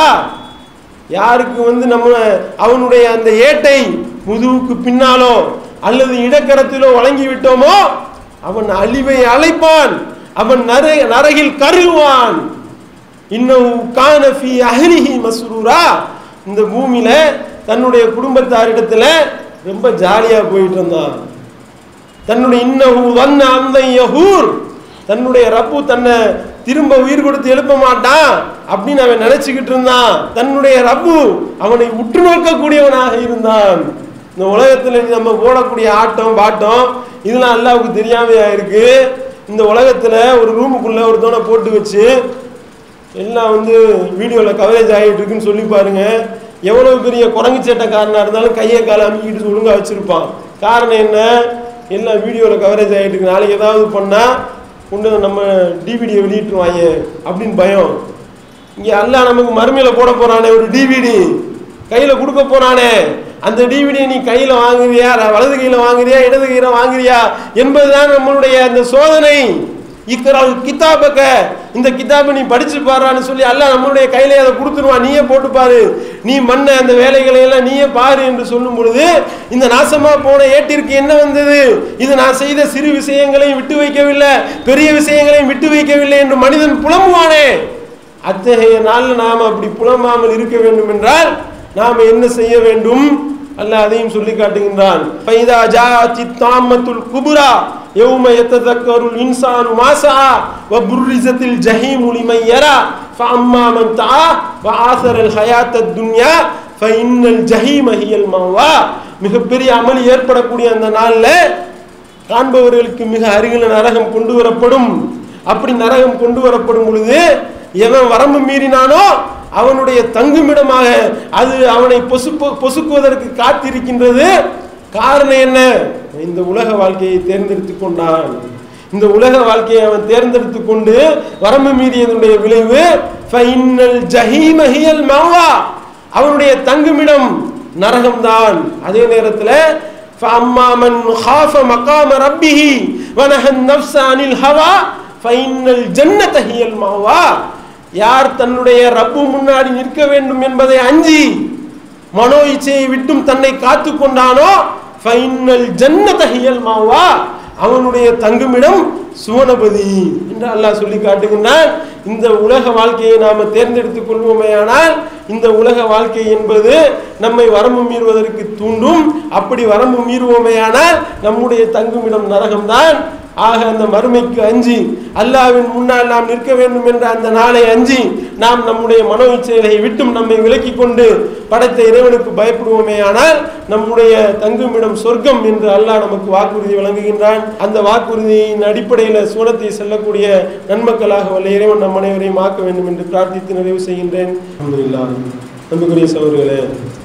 யாருக்கு வந்து நம்ம அவனுடைய அந்த ஏட்டை முதுகுக்கு பின்னாலோ அல்லது இடக்கரத்திலோ வழங்கி விட்டோமோ அவன் அழிவை அழைப்பான் அவன் நர நரகில் கருவான் இன்னும் கானஃபி அஹ்லிஹி மஸ்ரூரா இந்த பூமியில தன்னுடைய குடும்பத்தாரிடத்துல ரொம்ப ஜாலியா போயிட்டு இருந்தான் தன்னுடைய இன்னஹு வந்த அந்த யஹூர் தன்னுடைய ரப்பு தன்னை திரும்ப உயிர் கொடுத்து எழுப்ப மாட்டான் அப்படின்னு அவன் நினைச்சுக்கிட்டு இருந்தான் தன்னுடைய ரப்பு அவனை உற்று நோக்கக்கூடியவனாக இருந்தான் இந்த உலகத்துல நம்ம போடக்கூடிய ஆட்டம் பாட்டம் இதெல்லாம் அல்லாவுக்கு தெரியாமையா இருக்கு இந்த உலகத்துல ஒரு ரூமுக்குள்ள ஒருத்தவனை போட்டு வச்சு எல்லாம் வந்து வீடியோவில் கவரேஜ் ஆகிட்டு இருக்குன்னு சொல்லி பாருங்க எவ்வளவு பெரிய குரங்கு சேட்டைக்காரனாக இருந்தாலும் கையை காலை அமுக்கிட்டு ஒழுங்கா வச்சிருப்பான் காரணம் என்ன எல்லாம் வீடியோவில் கவரேஜ் ஆகிட்டு இருக்கு நாளைக்கு ஏதாவது பண்ணால் கொண்டு வந்து நம்ம டிவிடியை வெளியிட்டுருவாங்க அப்படின்னு பயம் இங்கே எல்லாம் நமக்கு மறுமையில் போட போறானே ஒரு டிவிடி கையில் கொடுக்க போறானே அந்த டிவிடியை நீ கையில் வாங்குறியா ர- வலது கையில் வாங்குறியா இடது கையில் வாங்குறியா என்பதுதான் நம்மளுடைய அந்த சோதனை இக்கரால் கிதாபக்க இந்த கிதாபை நீ படிச்சு பாருன்னு சொல்லி அல்லாஹ் நம்மளுடைய கையிலே அதை கொடுத்துருவான் நீயே போட்டு பாரு நீ மண்ண அந்த வேலைகளை எல்லாம் நீயே பாரு என்று சொல்லும் பொழுது இந்த நாசமா போன ஏட்டிற்கு என்ன வந்தது இது நான் செய்த சிறு விஷயங்களையும் விட்டு வைக்கவில்லை பெரிய விஷயங்களையும் விட்டு வைக்கவில்லை என்று மனிதன் புலம்புவானே அத்தகைய நாளில் நாம் அப்படி புலம்பாமல் இருக்க வேண்டும் என்றால் நாம் என்ன செய்ய வேண்டும் அல்லாஹ் அதையும் சொல்லி காட்டுகின்றான் ஃபைதா ஜாஅத்தி தாம்மத்துல் குபுரா யௌம யத்ததக்கருல் இன்சானு மா ஸஆ வ புர்ரிஸத்தில் ஜஹீமு லிமன் யரா ஃபஅம்மா மன் தஆ வ ஆஸரல் ஹயாத்தத் துன்யா ஃபஇன்னல் ஜஹீம ஹியல் மவா மிகப்பெரிய அமளி ஏற்படக்கூடிய அந்த நாள்ல காண்பவர்களுக்கு மிக அருகில் நரகம் கொண்டு வரப்படும் அப்படி நரகம் கொண்டு வரப்படும் பொழுது எவன் வரம்பு மீறினானோ அவனுடைய தங்குமிடமாக அது அவனை பொசுப்பு பொசுக்குவதற்கு காத்திருக்கின்றது காரணம் என்ன இந்த உலக வாழ்க்கையை தேர்ந்தெடுத்து கொண்டான் இந்த உலக வாழ்க்கையை அவன் தேர்ந்தெடுத்து கொண்டு வரம்பு மீறியதனுடைய விளைவு ஃபைனல் ஜஹீம ஹியல் மவா அவனுடைய தங்குமிடம் நரகம்தான் அதே நேரத்தில் فأما من خاف مقام ربه ونهى النفس عن الهوى فإن الجنة هي المأوى யார் தன்னுடைய ரப்பு முன்னாடி நிற்க வேண்டும் என்பதை அஞ்சி மனோ இச்சையை விட்டும் தன்னை காத்து கொண்டானோ ஃபைனல் ஜன்னத ஹியல் மாவா அவனுடைய தங்குமிடம் சுவனபதி என்று அல்லாஹ் சொல்லி காட்டுகின்றான் இந்த உலக வாழ்க்கையை நாம தேர்ந்தெடுத்துக் கொள்வோமேயானால் இந்த உலக வாழ்க்கை என்பது நம்மை வரம்பு மீறுவதற்கு தூண்டும் அப்படி வரம்பு மீறுவோமேயானால் நம்முடைய தங்குமிடம் நரகம்தான் ஆக அந்த மறுமைக்கு அஞ்சி அல்லாவின் முன்னால் நாம் நிற்க வேண்டும் என்ற அந்த நாளை அஞ்சி நாம் நம்முடைய மனோ இச்சைகளை விட்டும் நம்மை விலக்கி கொண்டு படைத்த இறைவனுக்கு பயப்படுவோமே ஆனால் நம்முடைய தங்குமிடம் சொர்க்கம் என்று அல்லாஹ் நமக்கு வாக்குறுதி வழங்குகின்றான் அந்த வாக்குறுதியின் அடிப்படையில் சூனத்தை செல்லக்கூடிய நன்மக்களாக வல்ல இறைவன் நம் அனைவரையும் ஆக்க வேண்டும் என்று பிரார்த்தித்து நிறைவு செய்கின்றேன் அல்ஹம்துலில்லாஹ். அன்புக்குரிய சகோதரர்களே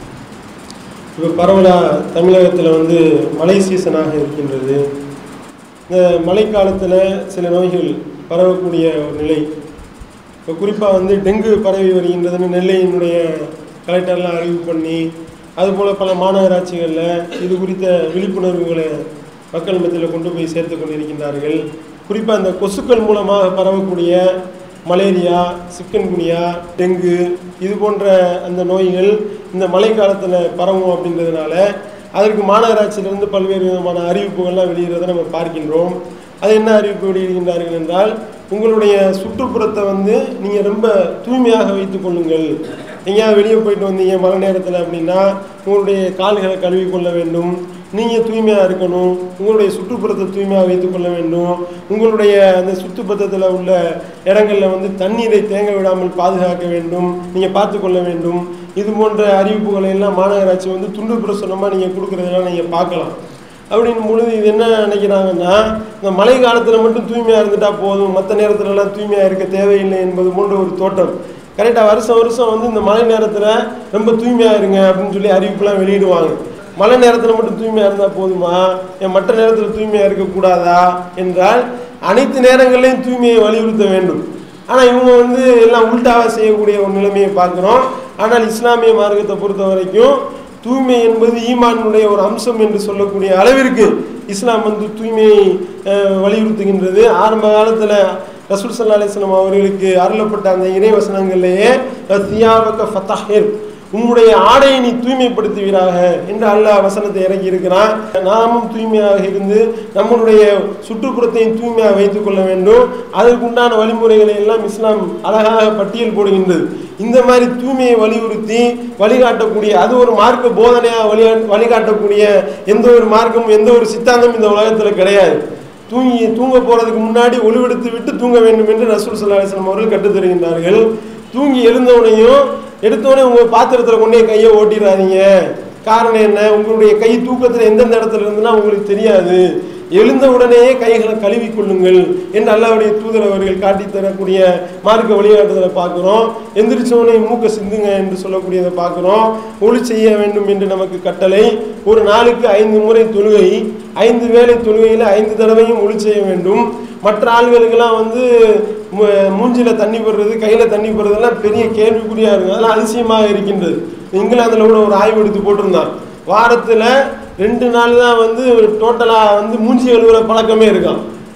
இப்போ பரவலாக தமிழகத்தில் வந்து மழை சீசனாக இருக்கின்றது இந்த மழைக்காலத்தில் சில நோய்கள் பரவக்கூடிய ஒரு நிலை இப்போ குறிப்பாக வந்து டெங்கு பரவி வருகின்றதுன்னு நெல்லையினுடைய கலெக்டர்லாம் அறிவு பண்ணி அதுபோல் பல மாநகராட்சிகளில் இது குறித்த விழிப்புணர்வுகளை மக்கள் மத்தியில் கொண்டு போய் சேர்த்து கொண்டிருக்கின்றார்கள் குறிப்பாக இந்த கொசுக்கள் மூலமாக பரவக்கூடிய மலேரியா சிக்கன்குனியா டெங்கு இது போன்ற அந்த நோய்கள் இந்த மழைக்காலத்தில் பரவும் அப்படின்றதுனால அதற்கு மாநகராட்சியிலிருந்து பல்வேறு விதமான அறிவிப்புகள்லாம் வெளியிடுறதை நம்ம பார்க்கின்றோம் அது என்ன அறிவிப்பு வெளியிடுகின்றார்கள் என்றால் உங்களுடைய சுற்றுப்புறத்தை வந்து நீங்கள் ரொம்ப தூய்மையாக வைத்துக் கொள்ளுங்கள் எங்கேயாவது வெளியே போயிட்டு வந்தீங்க மழை நேரத்தில் அப்படின்னா உங்களுடைய கால்களை கழுவி கொள்ள வேண்டும் நீங்கள் தூய்மையாக இருக்கணும் உங்களுடைய சுற்றுப்புறத்தை தூய்மையாக வைத்துக் கொள்ள வேண்டும் உங்களுடைய அந்த சுற்றுப்புறத்தில் உள்ள இடங்களில் வந்து தண்ணீரை தேங்க விடாமல் பாதுகாக்க வேண்டும் நீங்கள் பார்த்து கொள்ள வேண்டும் இது போன்ற அறிவிப்புகளை எல்லாம் மாநகராட்சி வந்து துண்டு பிரசுரமாக நீங்கள் கொடுக்குறதெல்லாம் நீங்கள் பார்க்கலாம் அப்படின் பொழுது இது என்ன நினைக்கிறாங்கன்னா இந்த மழை காலத்தில் மட்டும் தூய்மையாக இருந்துட்டா போதும் மற்ற நேரத்துலலாம் தூய்மையாக இருக்க தேவையில்லை என்பது போன்ற ஒரு தோட்டம் கரெக்டாக வருஷம் வருஷம் வந்து இந்த மழை நேரத்தில் ரொம்ப தூய்மையாக இருங்க அப்படின்னு சொல்லி அறிவிப்புலாம் வெளியிடுவாங்க மழை நேரத்தில் மட்டும் தூய்மையாக இருந்தால் போதுமா என் மற்ற நேரத்தில் தூய்மையாக இருக்கக்கூடாதா என்றால் அனைத்து நேரங்களிலும் தூய்மையை வலியுறுத்த வேண்டும் ஆனால் இவங்க வந்து எல்லாம் உல்டாவாக செய்யக்கூடிய ஒரு நிலைமையை பார்க்குறோம் ஆனால் இஸ்லாமிய மார்க்கத்தை பொறுத்த வரைக்கும் தூய்மை என்பது ஈமானுடைய ஒரு அம்சம் என்று சொல்லக்கூடிய அளவிற்கு இஸ்லாம் வந்து தூய்மையை அஹ், வலியுறுத்துகின்றது ஆரம்ப காலத்தில் ரசூல் சல்லா அலிஸ்லாம் அவர்களுக்கு அருளப்பட்ட அந்த இறைவசனங்களிலேயே தியாபக ஃபத்தாஹிர் உம்முடைய ஆடையை நீ தூய்மைப்படுத்துவீராக என்று அல்லாஹ் வசனத்தை இறக்கி இருக்கிறான் நாமும் தூய்மையாக இருந்து நம்மளுடைய சுற்றுப்புறத்தையும் தூய்மையாக வைத்துக் கொள்ள வேண்டும் அதற்குண்டான வழிமுறைகளை எல்லாம் இஸ்லாம் அழகாக பட்டியல் போடுகின்றது இந்த மாதிரி தூய்மையை வலியுறுத்தி வழிகாட்டக்கூடிய அது ஒரு மார்க்க போதனையாக வழி வழிகாட்டக்கூடிய எந்த ஒரு மார்க்கமும் எந்த ஒரு சித்தாந்தமும் இந்த உலகத்தில் கிடையாது தூங்கி தூங்க போறதுக்கு முன்னாடி ஒளிவெடுத்து விட்டு தூங்க வேண்டும் என்று ரசூல் சல்லா அலிஸ்லாம் அவர்கள் கற்றுத் தருகின்றார்கள் தூங்கி எழுந்தவுடனையும் எடுத்தோடனே உங்க பாத்திரத்தில் கொண்டே கையை ஓட்டிடாதீங்க காரணம் என்ன உங்களுடைய கை தூக்கத்தில் எந்தெந்த இடத்துல இருந்துன்னா உங்களுக்கு தெரியாது எழுந்த உடனேயே கைகளை கழுவி கொள்ளுங்கள் என்று அல்லாவுடைய தூதர் அவர்கள் காட்டி தரக்கூடிய மார்க்க வழிகாட்டுதலை பார்க்குறோம் எந்திரிச்சோடனே மூக்க சிந்துங்க என்று சொல்லக்கூடியதை பார்க்குறோம் ஒளி செய்ய வேண்டும் என்று நமக்கு கட்டளை ஒரு நாளுக்கு ஐந்து முறை தொழுகை ஐந்து வேளை தொழுகையில் ஐந்து தடவையும் ஒளி செய்ய வேண்டும் மற்ற ஆள்களுக்கெல்லாம் வந்து மு- மூஞ்சில தண்ணி போடுறது கையில் தண்ணி போடுறதெல்லாம் பெரிய கேள்விக்குறியாக இருக்கும் அதெல்லாம் அதிசயமாக இருக்கின்றது இங்கிலாந்தில் கூட ஒரு ஆய்வு எடுத்து போட்டிருந்தான் வாரத்தில் ரெண்டு நாள் தான் வந்து டோட்டலாக வந்து மூஞ்சி கழுவுற பழக்கமே இருக்கான்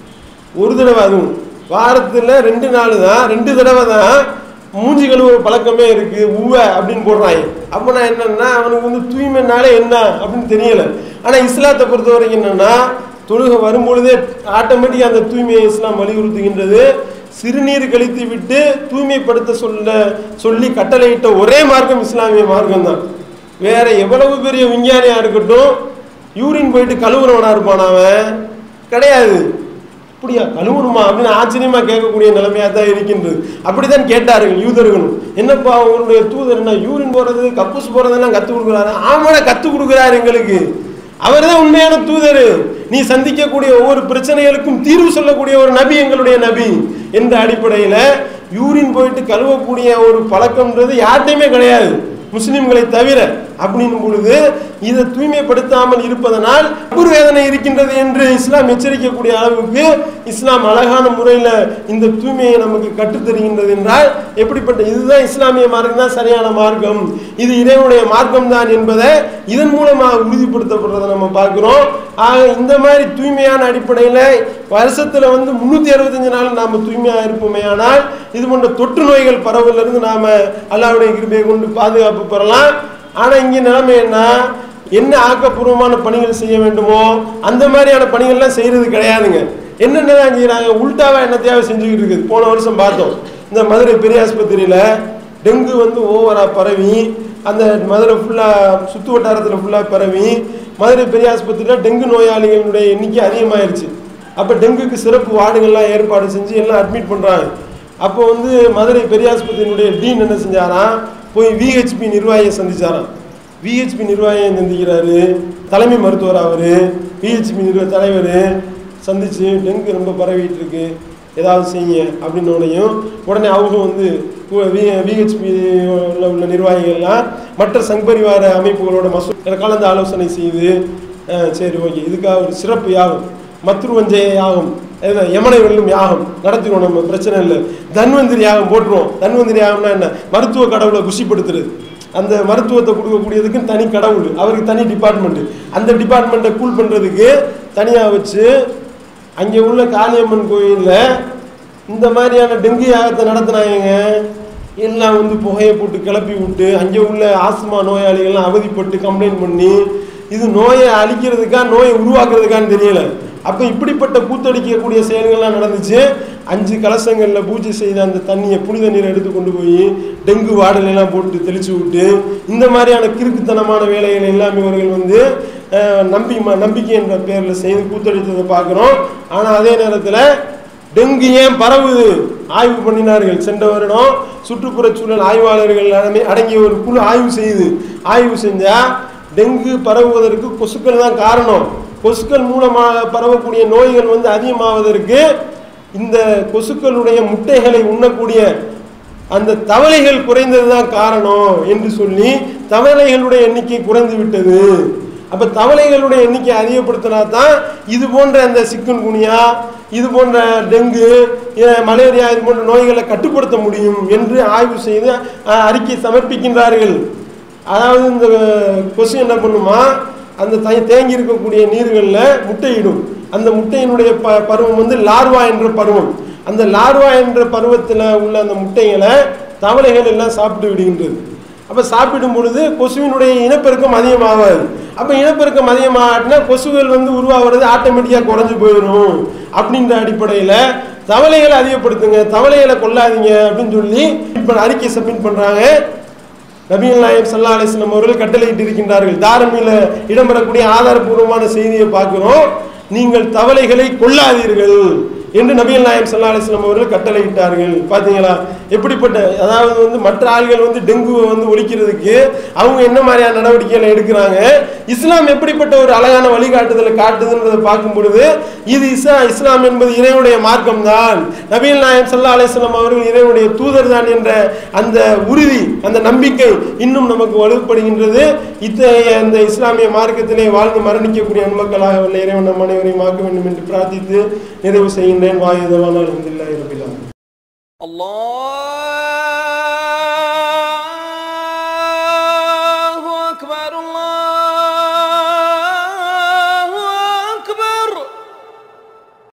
ஒரு தடவை அதுவும் வாரத்தில் ரெண்டு நாள் தான் ரெண்டு தடவை தான் மூஞ்சி கழுவுற பழக்கமே இருக்கு உவ அப்படின்னு போடுறாங்க அப்போ நான் என்னன்னா அவனுக்கு வந்து தூய்மைனாலே என்ன அப்படின்னு தெரியல ஆனால் இஸ்லாத்தை பொறுத்த வரைக்கும் என்னன்னா தொழுகை வரும்பொழுதே ஆட்டோமேட்டிக்காக அந்த தூய்மையை இஸ்லாம் வலியுறுத்துகின்றது சிறுநீர் கழித்து விட்டு தூய்மைப்படுத்த சொல்ல சொல்லி கட்டளையிட்ட ஒரே மார்க்கம் இஸ்லாமிய மார்க்கம் தான் வேற எவ்வளவு பெரிய விஞ்ஞானியா இருக்கட்டும் யூரின் போயிட்டு கழுவுறவனா இருப்பான் அவன் கிடையாது அப்படியா கழுவுணுமா அப்படின்னு ஆச்சரியமா கேட்கக்கூடிய நிலைமையா தான் இருக்கின்றது அப்படித்தான் கேட்டார்கள் யூதர்களும் என்னப்பா உங்களுடைய தூதர் என்ன யூரின் போறது கக்கூஸ் போறதெல்லாம் கத்து கொடுக்குறாரு ஆமாடா கத்து கொடுக்குறாரு எங்களுக்கு அவர் தான் உண்மையான தூதர் நீ சந்திக்கக்கூடிய ஒவ்வொரு பிரச்சனைகளுக்கும் தீர்வு சொல்லக்கூடிய ஒரு நபி எங்களுடைய நபி என்ற அடிப்படையில் யூரின் போயிட்டு கழுவக்கூடிய ஒரு பழக்கம்ன்றது யார்கிட்டையுமே கிடையாது முஸ்லிம்களை தவிர அப்படின்னும் பொழுது இதை தூய்மைப்படுத்தாமல் இருப்பதனால் ஒரு வேதனை இருக்கின்றது என்று இஸ்லாம் எச்சரிக்கக்கூடிய அளவுக்கு இஸ்லாம் அழகான முறையில் இந்த தூய்மையை நமக்கு கற்றுத் தருகின்றது என்றால் எப்படிப்பட்ட இதுதான் இஸ்லாமிய மார்க்கம் தான் சரியான மார்க்கம் இது இறைவனுடைய மார்க்கம் தான் என்பதை இதன் மூலமாக உறுதிப்படுத்தப்படுறதை நம்ம பார்க்கிறோம் ஆக இந்த மாதிரி தூய்மையான அடிப்படையில் வருஷத்துல வந்து முன்னூத்தி அறுபத்தஞ்சு நாள் நாம தூய்மையா இருப்போமே ஆனால் இது போன்ற தொற்று நோய்கள் பரவல இருந்து நாம அல்லாவுடைய கிருபையை கொண்டு பாதுகாப்பு பெறலாம் ஆனா இங்க நிலைமை என்ன என்ன ஆக்கப்பூர்வமான பணிகள் செய்ய வேண்டுமோ அந்த மாதிரியான பணிகள்லாம் செய்யறது கிடையாதுங்க என்னென்னலாம் செய்யறாங்க உல்டாவா என்னத்தையாவது செஞ்சுக்கிட்டு இருக்குது போன வருஷம் பார்த்தோம் இந்த மதுரை பெரிய ஆஸ்பத்திரியில டெங்கு வந்து ஓவரா பரவி அந்த மதுரை ஃபுல்லாக சுற்று வட்டாரத்தில் ஃபுல்லாக பரவி மதுரை பெரிய ஆஸ்பத்திரியில் டெங்கு நோயாளிகளுடைய எண்ணிக்கை அதிகமாயிருச்சு அப்போ டெங்குக்கு சிறப்பு வார்டுகள்லாம் ஏற்பாடு செஞ்சு எல்லாம் அட்மிட் பண்ணுறாங்க அப்போ வந்து மதுரை பெரிய ஆஸ்பத்திரியினுடைய டீன் என்ன செஞ்சாராம் போய் விஹெச்பி நிர்வாகியை சந்திச்சாராம் விஹெச்பி நிர்வாகியை சந்திக்கிறாரு தலைமை மருத்துவர் அவர் விஹெச்பி நிர்வாக தலைவர் சந்திச்சு டெங்கு ரொம்ப பரவிட்டு இருக்கு ஏதாவது செய்யுங்க அப்படின்னோடையும் உடனே அவங்க வந்து விஹெச்பி உள்ள நிர்வாகிகள்லாம் மற்ற சங்பரிவார அமைப்புகளோட மசூ கலந்து ஆலோசனை செய்து அஹ், சரி ஓகே இதுக்காக ஒரு சிறப்பு யாகம் மத்ருவஞ்சய யாகம் அதான் யமனை வெல்லும் யாகம் நடத்திடுவோம் நம்ம பிரச்சனை இல்லை தன்வந்திரி யாகம் போட்டுருவோம் தன்வந்திரி யாகம்னா என்ன மருத்துவ கடவுளை குஷிப்படுத்துறது அந்த மருத்துவத்தை கொடுக்கக்கூடியதுக்கு தனி கடவுள் அவருக்கு தனி டிபார்ட்மெண்ட் அந்த டிபார்ட்மெண்ட்டை கூல் பண்ணுறதுக்கு தனியாக வச்சு அங்கே உள்ள காளியம்மன் கோயிலில் இந்த மாதிரியான டெங்கு யாகத்தை நடத்துனாங்க எல்லாம் வந்து புகையை போட்டு கிளப்பி விட்டு அங்கே உள்ள ஆஸ்மா நோயாளிகள்லாம் அவதிப்பட்டு கம்ப்ளைண்ட் பண்ணி இது நோயை அழிக்கிறதுக்கா நோயை உருவாக்குறதுக்கான்னு தெரியல அப்போ இப்படிப்பட்ட கூத்தடிக்கக்கூடிய செயல்கள்லாம் நடந்துச்சு அஞ்சு கலசங்களில் பூஜை செய்த அந்த தண்ணியை புனித நீரை எடுத்து கொண்டு போய் டெங்கு வார்டுல எல்லாம் போட்டு தெளிச்சு விட்டு இந்த மாதிரியான கிறுக்குத்தனமான வேலைகள் எல்லாமே இவர்கள் வந்து அஹ், நம்பி ம- நம்பிக்கை என்ற பேரில் செய்து கூத்தடித்ததை பார்க்குறோம் ஆனால் அதே நேரத்தில் டெங்கு ஏன் பரவுது ஆய்வு பண்ணினார்கள் சென்ற வருடம் சுற்றுப்புறச் சூழல் ஆய்வாளர்கள் அடங்கி- அடங்கிய ஒரு குழு ஆய்வு செய்யுது ஆய்வு செஞ்சா டெங்கு பரவுவதற்கு கொசுக்கள் தான் காரணம் கொசுக்கள் மூலமாக பரவக்கூடிய நோய்கள் வந்து அதிகமாவதற்கு இந்த கொசுக்களுடைய முட்டைகளை உண்ணக்கூடிய அந்த தவளைகள் குறைந்தது தான் காரணம் என்று சொல்லி தவளைகளுடைய எண்ணிக்கை குறைந்து விட்டது அப்ப தவளைகளுடைய எண்ணிக்கை அதிகப்படுத்தினா தான் இது போன்ற அந்த சிக்கன் குனியா இது போன்ற டெங்கு அஹ், மலேரியா இது போன்ற நோய்களை கட்டுப்படுத்த முடியும் என்று ஆய்வு செய்து அஹ், அறிக்கை சமர்ப்பிக்கின்றார்கள் அதாவது இந்த கொசு என்ன பண்ணுமா அந்த தை தேங்கி இருக்கக்கூடிய நீர்களில் முட்டையிடும் அந்த முட்டையினுடைய ப பருவம் வந்து லார்வா என்ற பருவம் அந்த லார்வா என்ற பருவத்தில் உள்ள அந்த முட்டைகளை தவளைகள் எல்லாம் சாப்பிட்டு விடுகின்றது அப்போ சாப்பிடும் பொழுது கொசுவினுடைய இனப்பெருக்கம் அதிகமாகாது அப்போ இனப்பெருக்கம் அதிகமாகட்டினா கொசுகள் வந்து உருவாகிறது ஆட்டோமேட்டிக்காக குறைஞ்சு போயிடும் அப்படின்ற அடிப்படையில் தவளைகளை அதிகப்படுத்துங்க தவளைகளை கொல்லாதீங்க அப்படின்னு சொல்லி இப்போ அறிக்கை சப்மிட் பண்ணுறாங்க நபிகள் நாயகம் சல்லா அலிஸ்லாம் அவர்கள் கட்டளையிட்டு இருக்கின்றார்கள் தாரமில இடம்பெறக்கூடிய ஆதாரபூர்வமான செய்தியை பார்க்கிறோம் நீங்கள் தவளைகளை கொல்லாதீர்கள் என்று நபிகள் நாயகம் சல்லா அலிஸ்லாம் அவர்கள் கட்டளையிட்டார்கள் பார்த்தீங்களா எப்படிப்பட்ட அதாவது வந்து மற்ற ஆள்கள் வந்து டெங்குவை வந்து ஒழிக்கிறதுக்கு அவங்க என்ன மாதிரியான நடவடிக்கைகளை எடுக்கிறாங்க இஸ்லாம் எப்படிப்பட்ட ஒரு அழகான வழிகாட்டுதலை காட்டுதுன்றதை பார்க்கும் பொழுது இது இஸ்லா இஸ்லாம் என்பது இறைவனுடைய மார்க்கம் தான் நபிகள் நாயகம் சல்லா அலிஸ்லாம் அவர்கள் இறைவனுடைய தூதர் தான் என்ற அந்த உறுதி அந்த நம்பிக்கை இன்னும் நமக்கு வலுப்படுகின்றது இத்தகைய அந்த இஸ்லாமிய மார்க்கத்திலே வாழ்ந்து மரணிக்கக்கூடிய அன்பக்களாக உள்ள இறைவன் நம் அனைவரையும் ஆக்க வேண்டும் என்று பிரார்த்தித்து நிறைவு செய்கின்றேன் வாயுதவான அலமதுல்லாஹி ரபில் ஆலமீன். الله